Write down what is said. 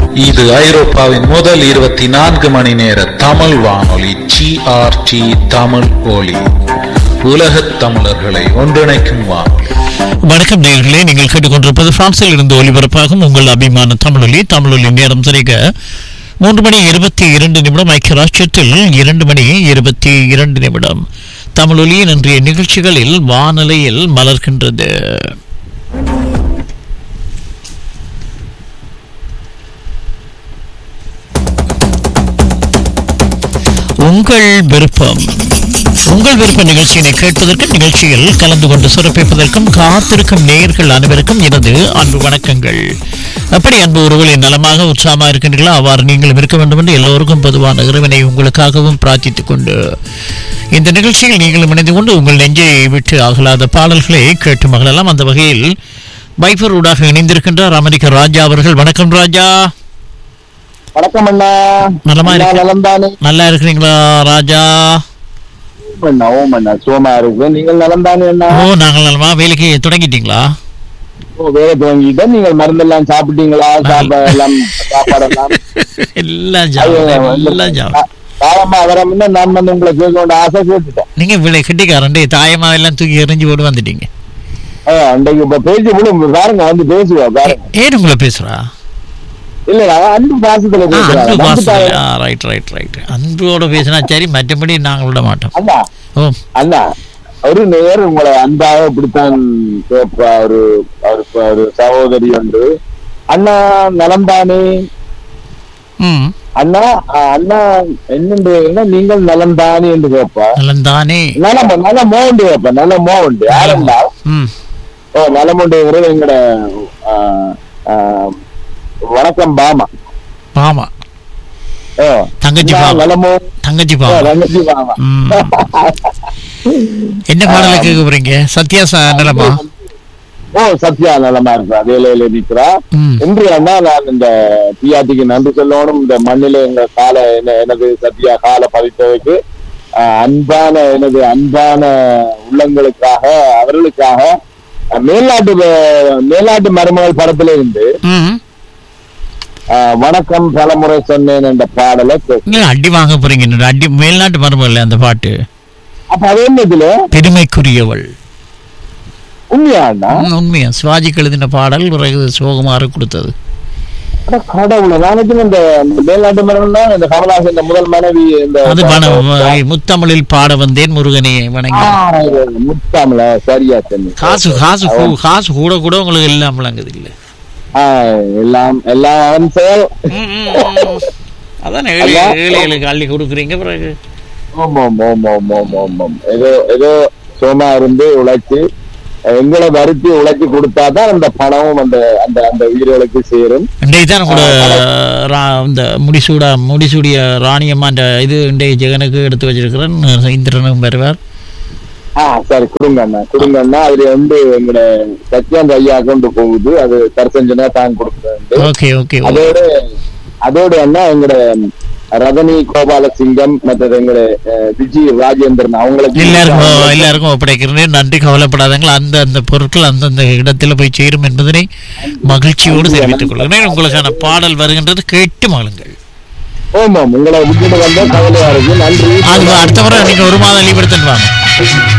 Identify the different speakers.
Speaker 1: இது ஐரோப்பாவின் முதல் இருபத்தி நான்கு மணி நேர தமிழ் வானொலி ஜிஆர்டி தமிழ் ஒலி உலகத் தமிழர்களை ஒன்றிணைக்கும் வானொலி
Speaker 2: வணக்கம் நேயர்களே நீங்கள் கேட்டுக்கொண்டிருப்பது பிரான்சில் இருந்து ஒலிபரப்பாகும் உங்கள் அபிமான தமிழொலி தமிழொலி நேரம் சரிக மூன்று மணி இருபத்தி இரண்டு நிமிடம் ஐக்கிய ராஷ்டிரத்தில் இரண்டு மணி இருபத்தி இரண்டு நிமிடம் தமிழொலியின் இன்றைய நிகழ்ச்சிகளில் வானொலியில் மலர்கின்றது உங்கள் விருப்பம் உங்கள் விருப்ப நிகழ்ச்சியினை கேட்பதற்கு நிகழ்ச்சியில் கலந்து கொண்டு சிறப்பிப்பதற்கும் காத்திருக்கும் நேயர்கள் அனைவருக்கும் எனது அன்பு வணக்கங்கள் அப்படி அன்பு உறவுகளின் நலமாக உற்சாகமாக இருக்கின்றீர்களோ அவ்வாறு நீங்களும் இருக்க வேண்டும் என்று எல்லோருக்கும் பொதுவான இறைவனை உங்களுக்காகவும் பிரார்த்தித்துக் கொண்டு இந்த நிகழ்ச்சியில் நீங்களும் இணைந்து கொண்டு உங்கள் நெஞ்சை விட்டு அகலாத பாடல்களை கேட்டு மகளெல்லாம் அந்த வகையில் பைபர் ஊடாக இணைந்திருக்கின்றார் அமெரிக்க ராஜா அவர்கள் வணக்கம் ராஜா
Speaker 3: வணக்கம் அண்ணா
Speaker 2: நலமா
Speaker 3: அண்ணா,
Speaker 2: இருக்கு.
Speaker 3: நலம் தானே
Speaker 2: நல்லா இருக்கிறீங்களா ராஜா
Speaker 3: ஓம் அண்ணா ஓம் அண்ணா சுகமா இருக்கு நீங்கள் நலம் தானே அண்ணா
Speaker 2: ஓ நாங்கள் நலமா வேலைக்கு தொடங்கிட்டீங்களா
Speaker 3: ஓ, வேலை துவங்கிட்டு நீங்கள் மருந்தெல்லாம் சாப்பிட்டீங்களா சாப்பா எல்லாம் சாப்பாடெல்லாம்
Speaker 2: எல்லாம் ஜாபம் எல்லாம் ஜாபம்
Speaker 3: காலமா வர முன்ன நான் வந்து உங்களை கேட்க வேண்டிய ஆசை கேட்டுட்டேன்
Speaker 2: நீங்க விலை கட்டிக்காரண்டே தாயமா எல்லாம் தூக்கி எறிஞ்சு போட்டு வந்துட்டீங்க
Speaker 3: ஆ, அன்றைக்கு இப்ப பேசி விடும் பாருங்க வந்து பேசுவா பாருங்க
Speaker 2: ஏன் உங்களை பேசுறா
Speaker 3: இல்ல நான் அன்பு பாசத்துல
Speaker 2: ஆ, அன்பு
Speaker 3: பேசுறேன்
Speaker 2: பாசத்துல ரைட் ரைட் ரைட் அன்போட பேசினா சரி மற்றபடி நாங்கள் விட மாட்டோம்
Speaker 3: அண்ணா
Speaker 2: ஓ
Speaker 3: அண்ணா ஒரு நேர் உங்களை அன்பாக இப்படித்தான் கேட்பா ஒரு ஒரு ஒரு சகோதரி ஒன்று அண்ணா நலம் தானே
Speaker 2: ம்
Speaker 3: அண்ணா அஹ் அண்ணா என்னண்டு என்ன நீங்கள் நலம் தானே என்று கேட்பா
Speaker 2: நலந்தானே
Speaker 3: நலம் நல்ல மோண்டு கேட்பா நல்ல மோண்டு யாருண்டா
Speaker 2: ம்
Speaker 3: ஓ நலமுண்டுங்கிறது எங்கட அஹ், அஹ், வணக்கம் பாமா
Speaker 2: ஆமா
Speaker 3: ஓ
Speaker 2: தங்கச்சி
Speaker 3: அண்ணா,
Speaker 2: பாமா
Speaker 3: நலமோ
Speaker 2: தங்கச்சி
Speaker 3: ஓ,
Speaker 2: பாவம்
Speaker 3: தங்கச்சி பாமா
Speaker 2: ம். என்ன பாடல கேட்க போறீங்க சத்யா ச- நிலமா
Speaker 3: ஓ சத்யா நலமா இருக்கா வேலையில நிக்கிறா
Speaker 2: ம்
Speaker 3: இன்று அண்ணா நான் இந்த பிஆர்டிக்கு நன்றி சொல்லணும் இந்த மண்ணில எங்க கால என்ன- எனது சத்யா கால பதித்தவைக்கு அஹ், அன்பான எனது அன்பான உள்ளங்களுக்காக அவர்களுக்காக அஹ், மேல்நாட்டு வ- மேல்நாட்டு மருமகள் படத்துல இருந்து
Speaker 2: ம்
Speaker 3: அஹ், வணக்கம் பலமுறை சொன்னேன் என்ற பாடலை கேட்கு
Speaker 2: நீங்க அடி வாங்க போறீங்க என்னோட அடி மேல்நாட்டு மரபு அந்த பாட்டு
Speaker 3: அப்ப அது என்ன இதுல
Speaker 2: பெருமைக்குரியவள்
Speaker 3: உண்மையா அண்ணா
Speaker 2: ம், உண்மையா சிவாஜிக்கு எழுதின பாடல் பிறகு சிவகுமார் கொடுத்தது
Speaker 3: அட கடவுளே நாளைக்கு இந்த இந்த மேல்நாட்டு மருமகள் தான் இந்த கமலாசன் இந்த முதல் மனைவி இந்த
Speaker 2: அது வன முத்தமிழில் பாட வந்தேன் முருகனை வணங்கி
Speaker 3: ஆ, இது முத்தாமல சரியா சொன்னீங்க
Speaker 2: காசு காசு கூ- காசு கூட கூட உங்களுக்கு எல்லாம் விளங்குது இல்ல
Speaker 3: ஆ, எல்லாம் எல்லாம் அவன் செயல்
Speaker 2: அதான் ஏழை ஏழைகளுக்கு அள்ளி கொடுக்குறீங்க பிறகு
Speaker 3: ஆமாம் ஆமாம் ஆமாம் ஆமாம் ஏதோ ஏதோ சோமா இருந்து உழைச்சு எங்களை வருத்தி உழைச்சி கொடுத்தாதான் அந்த பணமும் அந்த அந்த அந்த உயிர்களுக்கு சேரும்
Speaker 2: இன்றைக்கு தான் கூட ரா- இந்த முடிசூடா முடிசூடிய ராணியம்மா இந்த இது இன்றைய ஜெகனுக்கு எடுத்து வச்சிருக்கிறேன் இந்திரனும் வருவார்
Speaker 3: ஆ சரி கொடுங்க அண்ணா கொடுங்க அண்ணா அதுல வந்து எங்களோட சத்யாந்த் ஐயா கொண்டு போகுது அது தர்சஞ்சனா தான் கொடுக்குறது
Speaker 2: ஓகே ஓகே
Speaker 3: அதோட அதோட அண்ணா எங்களோட ரதனி கோபாலசிங்கம் மற்றது எங்களோட அஹ், விஜி ராஜேந்திரன் அவங்களுக்கு
Speaker 2: எல்லாருக்கும் எல்லாருக்கும் ஒப்படைக்கிறேன் நன்றி கவலைப்படாதீங்களா அந்த அந்த பொருட்கள் அந்தந்த இடத்துல போய் சேரும் என்பதனை மகிழ்ச்சியோடு தெரிவித்துக் கொள்கிறேன் உங்களுக்கான பாடல் வருகின்றது கேட்டு மகளுங்கள்
Speaker 3: ஆமாம் உங்களை விட்டுட்டு வந்தா கவலையா இருக்கு நன்றி
Speaker 2: அது அடுத்த முறை நீங்க ஒரு மாதம் லீவ் எடுத்துட்டு வாங்க